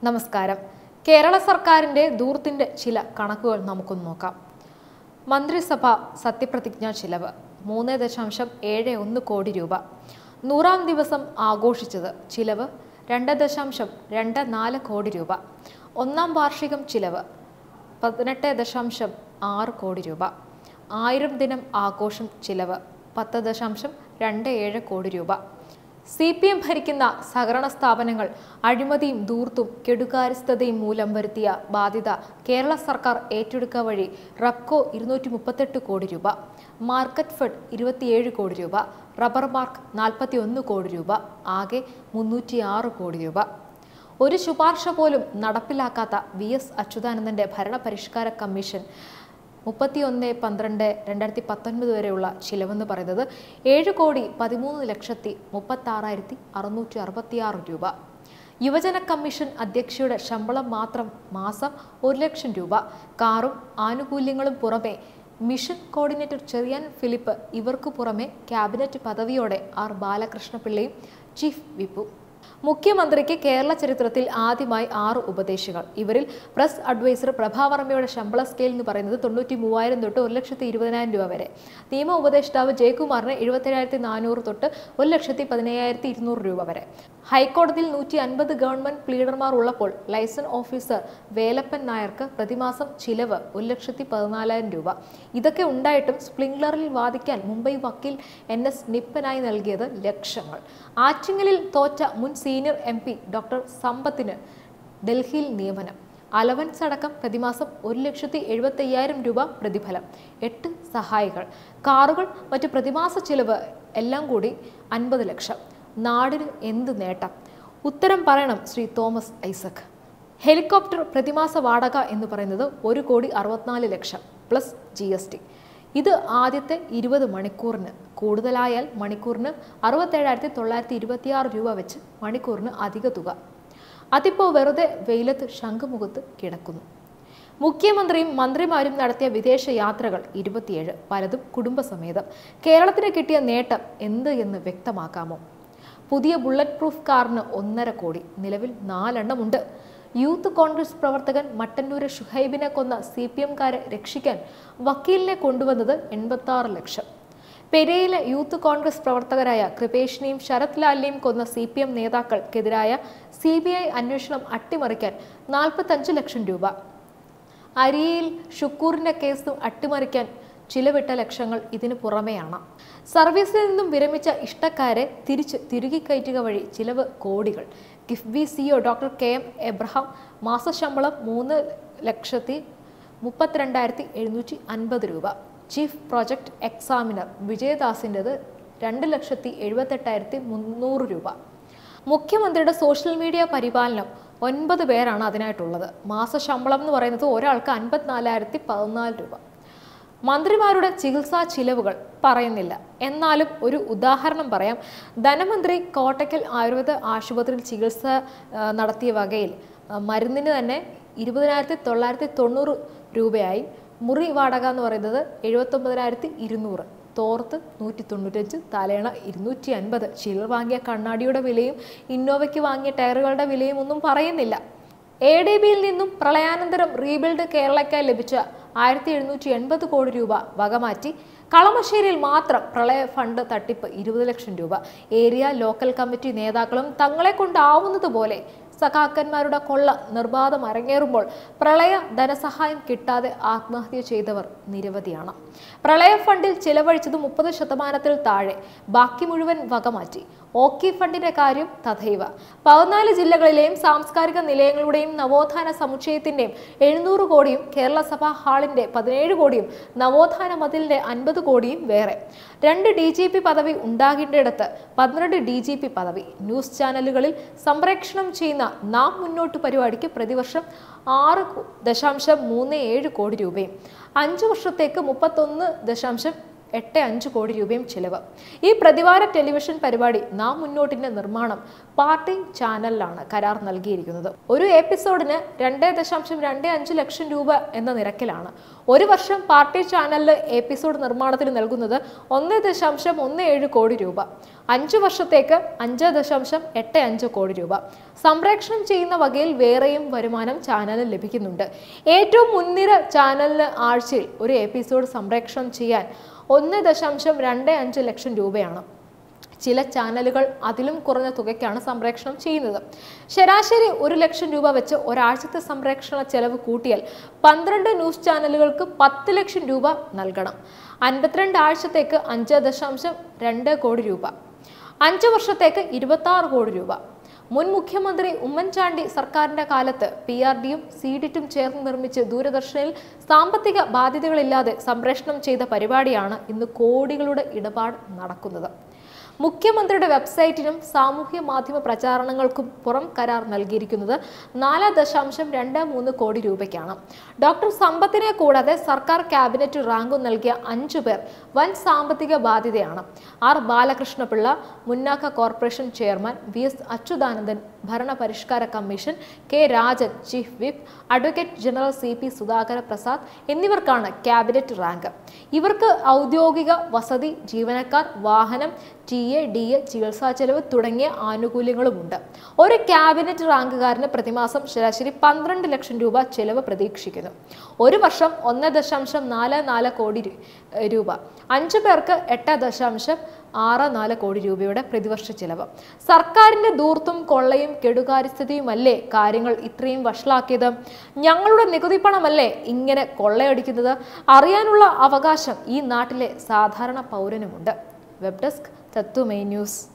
നമസ്കാരം കേരള സർക്കാരിന്റെ ദൂർത്തിന്റെ ചില കണക്കുകൾ നമുക്കൊന്ന് നോക്കാം മന്ത്രിസഭ സത്യപ്രതിജ്ഞാ ചിലവ് മൂന്ന് ദശാംശം ഏഴ് ഒന്ന് കോടി രൂപ നൂറാം ദിവസം ആഘോഷിച്ചത് ചിലവ് രണ്ട് ദശാംശം രണ്ട് നാല് കോടി രൂപ ഒന്നാം വാർഷികം ചിലവ് പതിനെട്ട് ദശാംശം ആറ് കോടി രൂപ ആയിരം ദിനം ആഘോഷം ചിലവ് പത്ത് ദശാംശം രണ്ട് ഏഴ് കോടി രൂപ സി പി എം ഭരിക്കുന്ന സഹകരണ സ്ഥാപനങ്ങൾ അഴിമതിയും ദൂർത്തും കെടുകാര്യസ്ഥതയും മൂലം വരുത്തിയ ബാധ്യത കേരള സർക്കാർ ഏറ്റെടുക്കുക വഴി റബ്കോ ഇരുന്നൂറ്റി മുപ്പത്തെട്ട് കോടി രൂപ മാർക്കറ്റ് ഫെഡ് ഇരുപത്തിയേഴ് കോടി രൂപ റബ്ബർ മാർക്ക് നാൽപ്പത്തി ഒന്ന് കോടി രൂപ ആകെ മുന്നൂറ്റി ആറ് കോടി രൂപ ഒരു ശുപാർശ പോലും നടപ്പിലാക്കാത്ത വി എസ് അച്യുതാനന്ദന്റെ ഭരണപരിഷ്കാര കമ്മീഷൻ മുപ്പത്തിയൊന്ന് പന്ത്രണ്ട് രണ്ടായിരത്തി പത്തൊൻപത് വരെയുള്ള ചിലവെന്ന് പറയുന്നത് ഏഴ് കോടി പതിമൂന്ന് ലക്ഷത്തി മുപ്പത്തി ആറായിരത്തി അറുന്നൂറ്റി അറുപത്തിയാറ് രൂപ യുവജന കമ്മീഷൻ അധ്യക്ഷയുടെ ശമ്പളം മാത്രം മാസം ഒരു ലക്ഷം രൂപ കാറും ആനുകൂല്യങ്ങളും പുറമെ മിഷൻ കോർഡിനേറ്റർ ചെറിയാൻ ഫിലിപ്പ് ഇവർക്കു പുറമെ ക്യാബിനറ്റ് പദവിയോടെ ആർ ബാലകൃഷ്ണപിള്ളയും ചീഫ് വിപ്പു മുഖ്യമന്ത്രിക്ക് കേരള ചരിത്രത്തിൽ ആദ്യമായി ആറ് ഉപദേശികൾ ഇവരിൽ പ്രസ് അഡ്വൈസർ പ്രഭാവർമ്മയുടെ ശമ്പള സ്കെയിൽ എന്ന് പറയുന്നത് തൊണ്ണൂറ്റി മൂവായിരം തൊട്ട് ഒരു ലക്ഷത്തി ഇരുപതിനായിരം രൂപ വരെ നിയമ ഉപദേഷ്ടാവ് ജയകുമാറിന് എഴുപത്തേഴായിരത്തി നാനൂറ് തൊട്ട് ഒരു ലക്ഷത്തി പതിനയ്യായിരത്തി ഇരുന്നൂറ് രൂപ വരെ ഹൈക്കോടതിയിൽ നൂറ്റി അൻപത് ഗവൺമെന്റ് പ്ലീഡർമാർ ഉള്ളപ്പോൾ ലൈസൻസ് ഓഫീസർ വേലപ്പൻ നായർക്ക് പ്രതിമാസം ചിലവ് ഒരു ലക്ഷത്തി പതിനാലായിരം രൂപ ഇതൊക്കെ ഉണ്ടായിട്ടും സ്പ്രിംഗ്ലറിൽ വാദിക്കാൻ മുംബൈ വക്കീൽ എൻ എസ് നിപ്പനായി നൽകിയത് ലക്ഷങ്ങൾ ആറ്റിങ്ങലിൽ തോറ്റ മുൻ സീനിയർ എം പി ഡോക്ടർ സമ്പത്തിന് ഡൽഹിയിൽ നിയമനം അലവൻസ് അടക്കം പ്രതിമാസം ഒരു ലക്ഷത്തി എഴുപത്തയ്യായിരം രൂപ പ്രതിഫലം എട്ട് സഹായികൾ കാറുകൾ മറ്റ് പ്രതിമാസ ചിലവ് എല്ലാം കൂടി അൻപത് ലക്ഷം നാടിന് എന്ത് നേട്ടം ഉത്തരം പറയണം ശ്രീ തോമസ് ഐസക് ഹെലികോപ്റ്റർ പ്രതിമാസ വാടക എന്ന് പറയുന്നത് ഒരു കോടി അറുപത്തിനാല് ലക്ഷം പ്ലസ് ജി എസ് ടി ഇത് ആദ്യത്തെ ഇരുപത് മണിക്കൂറിന് കൂടുതലായാൽ മണിക്കൂറിന് അറുപത്തേഴായിരത്തി തൊള്ളായിരത്തി ഇരുപത്തിയാറ് രൂപ വെച്ച് മണിക്കൂറിന് അധിക തുക അതിപ്പോൾ വെറുതെ വെയിലത്ത് ശംഖുമുഖത്ത് കിടക്കുന്നു മുഖ്യമന്ത്രിയും മന്ത്രിമാരും നടത്തിയ വിദേശ യാത്രകൾ ഇരുപത്തിയേഴ് പലതും കുടുംബസമേതം കേരളത്തിന് കിട്ടിയ നേട്ടം എന്ത് എന്ന് വ്യക്തമാക്കാമോ പുതിയ ബുള്ളറ്റ് പ്രൂഫ് കാറിന് ഒന്നര കോടി നിലവിൽ നാലെണ്ണമുണ്ട് യൂത്ത് കോൺഗ്രസ് പ്രവർത്തകൻ മട്ടന്നൂര് ഷുഹൈബിനെ കൊന്ന സി പി എംകാരെ രക്ഷിക്കാൻ വക്കീലിനെ കൊണ്ടുവന്നത് എൺപത്തി ആറ് ലക്ഷം പെരയിലെ യൂത്ത് കോൺഗ്രസ് പ്രവർത്തകരായ കൃപേഷിനെയും ശരത് ലാലിനെയും കൊന്ന സി പി എം നേതാക്കൾക്കെതിരായ സി ബി ഐ അന്വേഷണം അട്ടിമറിക്കാൻ നാൽപ്പത്തഞ്ച് ലക്ഷം രൂപ അരിയിൽ ഷുക്കൂറിന്റെ കേസ് അട്ടിമറിക്കാൻ ചിലവിട്ട ലക്ഷങ്ങൾ ഇതിനു പുറമെയാണ് സർവീസിൽ നിന്നും വിരമിച്ച ഇഷ്ടക്കാരെ തിരിച്ച് തിരുകി കയറ്റുക വഴി ചിലവ് കോടികൾ KIIFB CEO doctor K M Abraham മാസശമ്പളം മൂന്ന് ലക്ഷത്തി മുപ്പത്തിരണ്ടായിരത്തി എഴുന്നൂറ്റി അൻപത് രൂപ ചീഫ് പ്രോജക്ട് എക്സാമിനർ വിജയദാസിൻ്റെത് രണ്ട് ലക്ഷത്തി എഴുപത്തെട്ടായിരത്തി മുന്നൂറ് രൂപ മുഖ്യമന്ത്രിയുടെ സോഷ്യൽ മീഡിയ പരിപാലനം ഒൻപത് പേരാണ് അതിനായിട്ടുള്ളത് മാസശമ്പളം എന്ന് പറയുന്നത് ഒരാൾക്ക് അൻപത്തിനാലായിരത്തി പതിനാല് രൂപ മന്ത്രിമാരുടെ ചികിത്സാ ചിലവുകൾ പറയുന്നില്ല എന്നാലും ഒരു ഉദാഹരണം പറയാം ധനമന്ത്രി കോട്ടയ്ക്കൽ ആയുർവേദ ആശുപത്രിയിൽ ചികിത്സ ആ, നടത്തിയ വകയിൽ ആ, മരുന്നിന് തന്നെ ഇരുപതിനായിരത്തി തൊള്ളായിരത്തി തൊണ്ണൂറ് രൂപയായി മുറി വാടക എന്ന് പറയുന്നത് എഴുപത്തൊമ്പതിനായിരത്തി ഇരുന്നൂറ് തോർത്ത് നൂറ്റി തൊണ്ണൂറ്റഞ്ച് തലേണ ഇരുന്നൂറ്റി അൻപത് ചിലർ വാങ്ങിയ കണ്ണാടിയുടെ വിലയും ഇന്നോവയ്ക്ക് വാങ്ങിയ ടയറുകളുടെ വിലയും ഒന്നും പറയുന്നില്ല എ ഡി ബിയിൽ നിന്നും പ്രളയാനന്തരം റീബിൽഡ് കേരളയ്ക്കായി ലഭിച്ച ആയിരത്തി എഴുന്നൂറ്റി എൺപത് കോടി രൂപ വകമാറ്റി കളമശ്ശേരിയിൽ മാത്രം പ്രളയ ഫണ്ട് തട്ടിപ്പ് ഇരുപത് ലക്ഷം രൂപ ഏരിയ ലോക്കൽ കമ്മിറ്റി നേതാക്കളും തങ്ങളെ കൊണ്ടാവുന്നതുപോലെ സഖാക്കന്മാരുടെ കൊള്ള നിർബാധം അരങ്ങേറുമ്പോൾ പ്രളയ ധനസഹായം കിട്ടാതെ ആത്മഹത്യ ചെയ്തവർ നിരവധിയാണ് പ്രളയ ഫണ്ടിൽ ചിലവഴിച്ചത് മുപ്പത് ശതമാനത്തിൽ താഴെ ബാക്കി മുഴുവൻ വകമാറ്റി ഓക്കി ഫണ്ടിന്റെ കാര്യം തഥൈവ പതിനാല് ജില്ലകളിലെയും സാംസ്കാരിക നിലയങ്ങളുടെയും നവോത്ഥാന സമുച്ചയത്തിന്റെയും എഴുന്നൂറ് കോടിയും കേരള സഭാ ഹാളിന്റെ പതിനേഴ് കോടിയും നവോത്ഥാന മതിലിന്റെ അൻപത് കോടിയും വേറെ രണ്ട് ഡി ജി പി പദവി ഉണ്ടാകേണ്ടിടത്ത് പന്ത്രണ്ട് ഡി ജി പി പദവി ന്യൂസ് ചാനലുകളിൽ സംപ്രേക്ഷണം ചെയ്യുന്ന നാം മുന്നോട്ട് പരിപാടിക്ക് പ്രതിവർഷം ആറ് കോ- ദശാംശം മൂന്ന് ഏഴ് കോടി രൂപയും അഞ്ചു വർഷത്തേക്ക് മുപ്പത്തൊന്ന് ദശാംശം എട്ട് അഞ്ച് കോടി രൂപയും ചിലവ് ഈ പ്രതിവാര ടെലിവിഷൻ പരിപാടി നാം മുന്നോട്ടിന്റെ നിർമ്മാണം പാർട്ടി ചാനലിലാണ് കരാർ നൽകിയിരിക്കുന്നത് ഒരു എപ്പിസോഡിന് രണ്ട് ദശാംശം രണ്ട് അഞ്ച് ലക്ഷം രൂപ എന്ന നിരക്കിലാണ് ഒരു വർഷം പാർട്ടി ചാനലിൽ എപ്പിസോഡ് നിർമ്മാണത്തിന് നൽകുന്നത് ഒന്ന് ദശാംശം ഒന്ന് ഏഴ് കോടി രൂപ അഞ്ചു വർഷത്തേക്ക് അഞ്ച് ദശാംശം എട്ട് അഞ്ച് കോടി രൂപ സംപ്രേഷണം ചെയ്യുന്ന വകയിൽ വേറെയും വരുമാനം ചാനലിന് ലഭിക്കുന്നുണ്ട് ഏറ്റവും മുൻനിര ചാനലിന് ആഴ്ചയിൽ ഒരു എപ്പിസോഡ് സംപ്രേഷണം ചെയ്യാൻ ഒന്ന് ദശാംശം രണ്ട് അഞ്ച് ലക്ഷം രൂപയാണ് ചില ചാനലുകൾ അതിലും കുറഞ്ഞ തുകയ്ക്കാണ് സംപ്രേഷണം ചെയ്യുന്നത് ശരാശരി ഒരു ലക്ഷം രൂപ വെച്ച് ഒരാഴ്ചത്തെ സംപ്രേഷണ ചെലവ് കൂട്ടിയാൽ പന്ത്രണ്ട് ന്യൂസ് ചാനലുകൾക്ക് പത്ത് ലക്ഷം രൂപ നൽകണം അൻപത്തിരണ്ട് ആഴ്ചത്തേക്ക് അഞ്ച് ദശാംശം രണ്ട് കോടി രൂപ അഞ്ച് വർഷത്തേക്ക് ഇരുപത്തി ആറ് കോടി രൂപ മുൻ മുഖ്യമന്ത്രി ഉമ്മൻചാണ്ടി സർക്കാരിന്റെ കാലത്ത് പി ആർ ഡിയും സീഡിറ്റും ചേർന്ന് നിർമ്മിച്ച് ദൂരദർശനിൽ സാമ്പത്തിക ബാധ്യതകളില്ലാതെ സംപ്രേഷണം ചെയ്ത പരിപാടിയാണ് ഇന്ന് കോടികളുടെ ഇടപാട് നടക്കുന്നത് മുഖ്യമന്ത്രിയുടെ വെബ്സൈറ്റിനും സാമൂഹ്യ മാധ്യമ പ്രചാരണങ്ങൾക്കും പുറം കരാർ നൽകിയിരിക്കുന്നത് നാല് ദശാംശം രണ്ട് മൂന്ന് കോടി രൂപയ്ക്കാണ് ഡോക്ടർ സമ്പത്തിനെ കൂടാതെ സർക്കാർ ക്യാബിനറ്റ് റാങ്ക് നൽകിയ അഞ്ചു പേർ വൻ സാമ്പത്തിക ബാധ്യതയാണ് ആർ ബാലകൃഷ്ണപിള്ള മുന്നാക്ക corporation chairman V S Achuthanandan ഭരണപരിഷ്കാര commission K Rajan chief whip advocate general C P Sudhakara Prasad എന്നിവർക്കാണ് ക്യാബിനറ്റ് റാങ്ക് ഇവർക്ക് ഔദ്യോഗിക വസതി ജീവനക്കാർ വാഹനം ടി എ ഡി എ ചികിത്സാ ചെലവ് തുടങ്ങിയ ആനുകൂല്യങ്ങളുമുണ്ട് ഒരു ക്യാബിനറ്റ് റാങ്കുകാരന് പ്രതിമാസം ശരാശരി പന്ത്രണ്ട് ലക്ഷം രൂപ ചെലവ് പ്രതീക്ഷിക്കുന്നു ഒരു വർഷം ഒന്ന് ദശാംശം നാല് നാല് കോടി രു- രൂപ അഞ്ചു പേർക്ക് എട്ട് ദശാംശം ആറ് നാല് കോടി രൂപയുടെ പ്രതിവർഷ ചിലവ് സർക്കാരിന്റെ ദൂർത്തും കൊള്ളയും കെടുകാര്യസ്ഥതയുമല്ലേ കാര്യങ്ങൾ ഇത്രയും വഷളാക്കിയത് ഞങ്ങളുടെ നികുതി പണമല്ലേ ഇങ്ങനെ കൊള്ളയടിക്കുന്നത് അറിയാനുള്ള അവകാശം ഈ നാട്ടിലെ സാധാരണ പൗരനുമുണ്ട് വെബ് ഡെസ്ക് തത്വമേ ന്യൂസ്